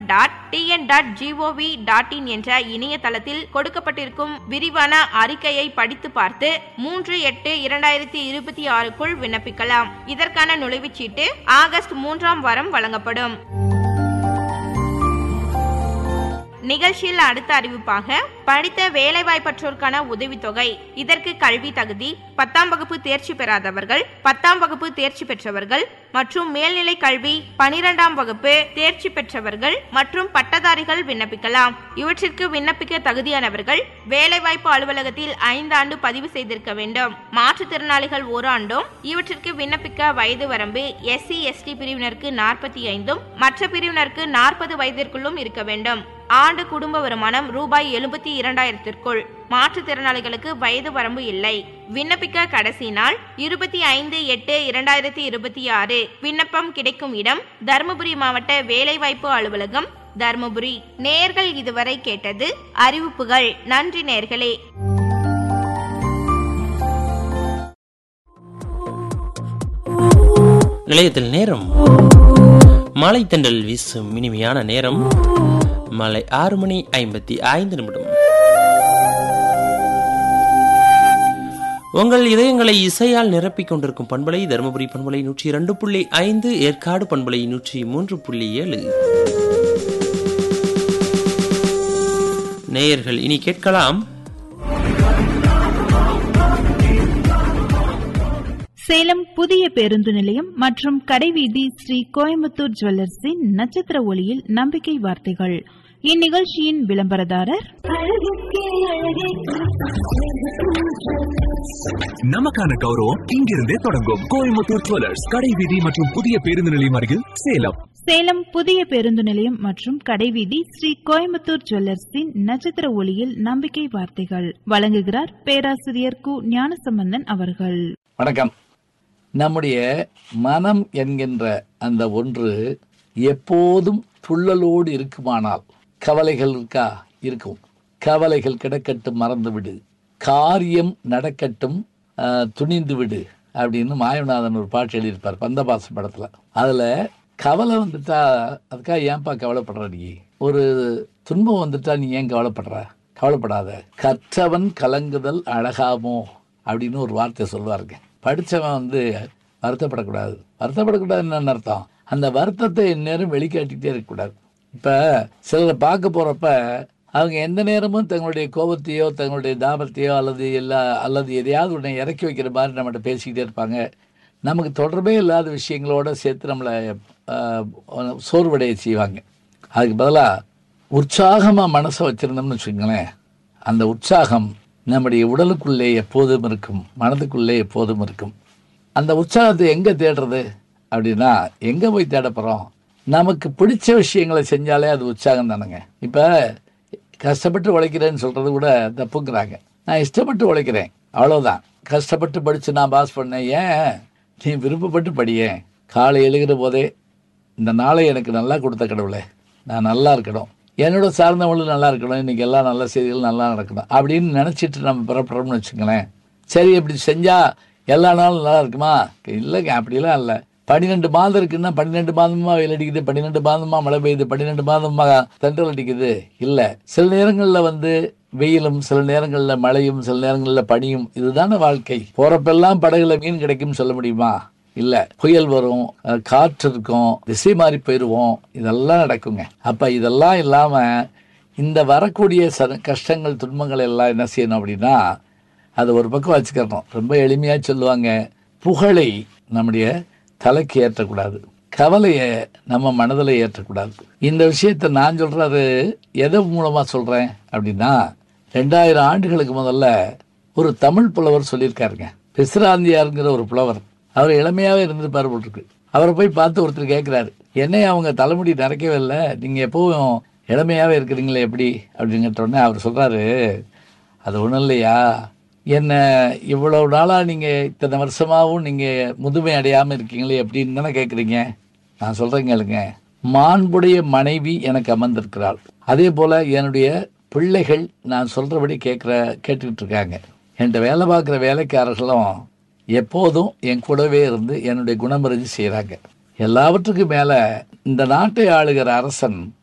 dot TN dot gov dot in என்ற இணையதளத்தில் கொடுக்கப்பட்டிருக்கும் விரிவான அறிக்கையை படித்து பார்த்து மூன்று எட்டு இரண்டாயிரத்தி இருபத்தி ஆறுக்குள் விண்ணப்பிக்கலாம் இதற்கான நுழைவுச்சீட்டு ஆகஸ்ட் மூன்றாம் வாரம் வழங்கப்படும் நிகழ்ச்சியில் அடுத்த அறிவிப்பாக படித்த வேலைவாய்ப்பற்றோருக்கான உதவித்தொகை இதற்கு கல்வி தகுதி பத்தாம் வகுப்பு தேர்ச்சி பெறாதவர்கள் பத்தாம் வகுப்பு தேர்ச்சி பெற்றவர்கள் மற்றும் மேல்நிலை கல்வி பனிரெண்டாம் வகுப்பு தேர்ச்சி பெற்றவர்கள் மற்றும் பட்டதாரிகள் விண்ணப்பிக்கலாம் இவற்றிற்கு விண்ணப்பிக்க தகுதியானவர்கள் வேலைவாய்ப்பு அலுவலகத்தில் ஐந்து ஆண்டு பதிவு செய்திருக்க வேண்டும் மாற்றுத்திறனாளிகள் ஒரு ஆண்டும் இவற்றிற்கு விண்ணப்பிக்க வயது வரம்பு எஸ்சி எஸ்டி பிரிவினருக்கு நாற்பத்தி ஐந்தும் மற்ற பிரிவினருக்கு நாற்பது வயதிற்குள்ளும் இருக்க வேண்டும் ஆண்டு குடும்ப வருமானம் ரூபாய் எழுபத்தி இரண்டாயிரத்திற்குள் மாற்றுத்திறனாளிகளுக்கு வயது வரம்பு இல்லை விண்ணப்பிக்க கடைசி நாள் இருபத்தி ஐந்து எட்டு இரண்டாயிரத்தி இருபத்தி ஆறு விண்ணப்பம் கிடைக்கும் இடம் தருமபுரி மாவட்ட வேலைவாய்ப்பு அலுவலகம் தருமபுரி நேர்கள் இதுவரை கேட்டது அறிவிப்புகள் நன்றி நேர்களே நிலையத்தில் நேரம் மலை தென்றல் வீசும் இனிமையான நேரம் மாலை ஆறு மணி ஐம்பத்தி ஐந்து நிமிடம் உங்கள் இதயங்களை இசையால் நிரப்பிக் கொண்டிருக்கும் பண்பலை தருமபுரி பண்பலை நூற்றி இரண்டு புள்ளி ஐந்து ஏற்காடு பண்பலை நூற்றி மூன்று புள்ளி ஏழு நேயர்கள் இனி கேட்கலாம் சேலம் புதிய பேருந்து நிலையம் மற்றும் கடைவீதி ஸ்ரீ கோயம்புத்தூர் ஜுவல்லர்ஸின் நட்சத்திர ஒளியில் நம்பிக்கை வார்த்தைகள் இந்நிகழ்ச்சியின் விளம்பரதாரர் நமக்கான கௌரவம் இங்கிருந்தே தொடங்கும் கோயம்புத்தூர் ஜுவல்லர்ஸ் கடை வீதி மற்றும் புதிய பேருந்து நிலையம் அருகில் சேலம் சேலம் புதிய பேருந்து நிலையம் மற்றும் கடைவீதி ஸ்ரீ கோயம்புத்தூர் ஜுவல்லர்ஸின் நட்சத்திர ஒளியில் நம்பிக்கை வார்த்தைகள் வழங்குகிறார் பேராசிரியர் கு ஞானசம்பந்தன் அவர்கள் வணக்கம் நம்முடைய மனம் என்கின்ற அந்த ஒன்று எப்போதும் துள்ளலோடு இருக்குமானால் கவலைகள் இருக்கா இருக்கும் கவலைகள் கிடக்கட்டும் மறந்து விடு காரியம் நடக்கட்டும் ஆஹ், துணிந்து விடு அப்படின்னு மாயவநாதன் ஒரு பாட்டு எழுதியிருப்பார் பந்தபாச படத்தில் அதில் கவலை வந்துட்டா அதுக்காக ஏன்பா கவலைப்படுற நீ ஒரு துன்பம் வந்துட்டா நீ ஏன் கவலைப்படுற கவலைப்படாத கற்றவன் கலங்குதல் அழகாமோ அப்படின்னு ஒரு வார்த்தை சொல்லுவாருங்க படித்தவன் வந்து வருத்தப்படக்கூடாது வருத்தப்படக்கூடாது என்னன்னு அர்த்தம் அந்த வருத்தத்தை எந்நேரம் வெளிக்காட்டிக்கிட்டே இருக்கக்கூடாது இப்போ சிலரை பார்க்க போகிறப்ப அவங்க எந்த நேரமும் தங்களுடைய கோபத்தையோ தங்களுடைய தாபத்தையோ அல்லது எல்லா அல்லது எதையாவது ஒன்று இறக்கி வைக்கிற மாதிரி நம்மகிட்ட பேசிக்கிட்டே இருப்பாங்க நமக்கு தொடர்பே இல்லாத விஷயங்களோட சேர்த்து நம்மளை ஆஹ், சோர்வடைய செய்வாங்க அதுக்கு பதிலாக உற்சாகமாக மனசை வச்சுருந்தோம்னு வச்சுக்கோங்களேன் அந்த உற்சாகம் நம்முடைய உடலுக்குள்ளே எப்போதும் இருக்கும் மனதுக்குள்ளே எப்போதும் இருக்கும் அந்த உற்சாகத்தை எங்கே தேடுறது அப்படின்னா எங்கே போய் தேட போகிறோம் நமக்கு பிடிச்ச விஷயங்களை செஞ்சாலே அது உற்சாகம் தானுங்க இப்போ கஷ்டப்பட்டு உழைக்கிறேன்னு சொல்கிறது கூட தப்புங்கிறாங்க நான் இஷ்டப்பட்டு உழைக்கிறேன் அவ்வளோதான் கஷ்டப்பட்டு படித்து நான் பாஸ் பண்ணேன் ஏன் நீ விருப்பப்பட்டு படியேன் காலை எழுகிற போதே இந்த நாளை எனக்கு நல்லா கொடுத்த கடவுளே நான் நல்லா இருக்கணும் என்னோட சார்ந்தவங்களும் நல்லா இருக்கணும் இன்னைக்கு எல்லா நல்ல செய்திகளும் நல்லா நடக்கணும் அப்படின்னு நினச்சிட்டு நம்ம பிறப்புறோம்னு வச்சுங்களேன் சரி இப்படி செஞ்சால் எல்லா நாளும் நல்லா இருக்குமா இல்லைங்க அப்படிலாம் இல்லை பன்னிரெண்டு மாதம் இருக்குன்னா பன்னிரெண்டு மாதமா வெயில் அடிக்குது பன்னிரெண்டு மாதமா மழை பெய்யுது பன்னிரெண்டு மாதமா தென்றல் அடிக்குது இல்லை சில நேரங்களில் வந்து வெயிலும் சில நேரங்களில் மழையும் சில நேரங்களில் பனியும் இதுதானே வாழ்க்கை போறப்பெல்லாம் படகுல மீன் கிடைக்கும்னு சொல்ல முடியுமா இல்ல புயல் வரும் அஹ், காற்று இருக்கும் திசை மாறி போயிடுவோம் இதெல்லாம் நடக்குங்க அப்ப இதெல்லாம் இல்லாம இந்த வரக்கூடிய ச கஷ்டங்கள் துன்பங்கள் எல்லாம் என்ன செய்யணும் அப்படின்னா அது ஒரு பக்கம் வச்சுக்கிறணும் ரொம்ப எளிமையா சொல்லுவாங்க புகழை நம்முடைய தலைக்கு ஏற்றக்கூடாது கவலையை நம்ம மனதில் ஏற்றக்கூடாது இந்த விஷயத்தை நான் சொல்றது எதை மூலமா சொல்றேன் அப்படின்னா ரெண்டாயிரம் ஆண்டுகளுக்கு முதல்ல ஒரு தமிழ் புலவர் சொல்லியிருக்காருங்க பிசிராந்தியாருங்கிற ஒரு புலவர் அவர் இளமையாவே இருந்திருப்பாரு போட்டிருக்கு அவரை போய் பார்த்து ஒருத்தர் கேட்குறாரு என்னைய அவங்க தலைமுடி நரைக்கவே இல்லை நீங்கள் எப்பவும் இளமையாவே இருக்கிறீங்களே எப்படி அப்படின்னு கேட்ட உடனே அவர் சொல்றாரு அது ஒன்றும் இல்லையா என்ன இவ்வளவு நாளாக நீங்கள் இத்தனை வருஷமாகவும் நீங்கள் முதுமை அடையாமல் இருக்கீங்களே எப்படின்னு தானே கேட்குறீங்க நான் சொல்கிறேன் கேளுங்க மாண்புடைய மனைவி எனக்கு அமர்ந்திருக்கிறாள் அதே போல் என்னுடைய பிள்ளைகள் நான் சொல்கிறபடி கேட்குற கேட்டுக்கிட்டு இருக்காங்க என்கிட்ட வேலை பார்க்குற வேலைக்காரர்களும் எப்போதும் என் கூடவே இருந்து என்னுடைய குணமறிஞ்சு செய்கிறாங்க எல்லாவற்றுக்கும் மேலே இந்த நாட்டை ஆளுகிற அரசன்